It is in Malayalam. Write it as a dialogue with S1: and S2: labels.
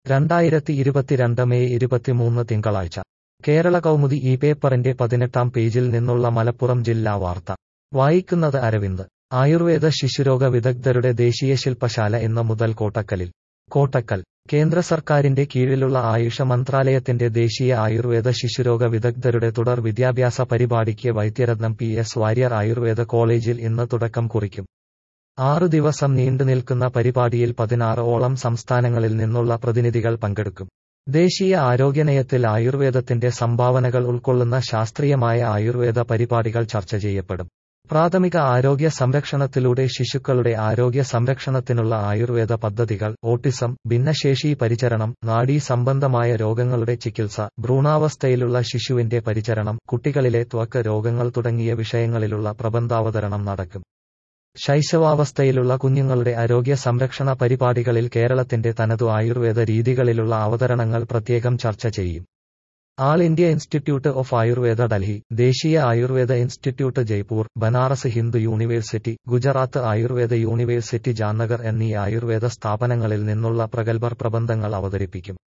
S1: രണ്ടായിരത്തി ഇരുപത്തിരണ്ട് മെയ് ഇരുപത്തിമൂന്ന് തിങ്കളാഴ്ച കേരള കൗമുദി ഈ പേപ്പറിന്റെ പതിനെട്ടാം പേജിൽ നിന്നുള്ള മലപ്പുറം ജില്ലാ വാർത്ത വായിക്കുന്നത് അരവിന്ദ് ആയുർവേദ ശിശുരോഗ വിദഗ്ധരുടെ ദേശീയ ശില്പശാല ഇന്ന് മുതൽ കോട്ടക്കലിൽ കോട്ടക്കൽ കേന്ദ്ര സർക്കാരിന്റെ കീഴിലുള്ള ആയുഷ മന്ത്രാലയത്തിന്റെ ദേശീയ ആയുർവേദ ശിശുരോഗ വിദഗ്ധരുടെ തുടർ വിദ്യാഭ്യാസ പരിപാടിക്ക് വൈദ്യരത്നം പി എസ് വാര്യർ ആയുർവേദ കോളേജിൽ ഇന്ന് തുടക്കം കുറിക്കും ആറു ദിവസം നീണ്ടുനിൽക്കുന്ന പരിപാടിയിൽ പതിനാറ് ഓളം സംസ്ഥാനങ്ങളിൽ നിന്നുള്ള പ്രതിനിധികൾ പങ്കെടുക്കും ദേശീയ ആരോഗ്യനയത്തിൽ ആയുർവേദത്തിന്റെ സംഭാവനകൾ ഉൾക്കൊള്ളുന്ന ശാസ്ത്രീയമായ ആയുർവേദ പരിപാടികൾ ചർച്ച ചെയ്യപ്പെടും പ്രാഥമിക ആരോഗ്യ സംരക്ഷണത്തിലൂടെ ശിശുക്കളുടെ ആരോഗ്യ സംരക്ഷണത്തിനുള്ള ആയുർവേദ പദ്ധതികൾ ഓട്ടിസം ഭിന്നശേഷി പരിചരണം നാഡീ സംബന്ധമായ രോഗങ്ങളുടെ ചികിത്സ ഭ്രൂണാവസ്ഥയിലുള്ള ശിശുവിന്റെ പരിചരണം കുട്ടികളിലെ ത്വക്ക് രോഗങ്ങൾ തുടങ്ങിയ വിഷയങ്ങളിലുള്ള പ്രബന്ധാവതരണം നടക്കും ശൈശവാവസ്ഥയിലുള്ള കുഞ്ഞുങ്ങളുടെ ആരോഗ്യ സംരക്ഷണ പരിപാടികളിൽ കേരളത്തിന്റെ തനതു ആയുർവേദ രീതികളിലുള്ള അവതരണങ്ങൾ പ്രത്യേകം ചർച്ച ചെയ്യും all India institute of Ayurveda Delhi ദേശീയ Ayurveda institute Jaipur Banaras Hindu university Gujarat Ayurveda university Jamnagar എന്നീ ആയുർവേദ സ്ഥാപനങ്ങളിൽ നിന്നുള്ള പ്രഗത്ഭർ പ്രബന്ധങ്ങൾ അവതരിപ്പിക്കും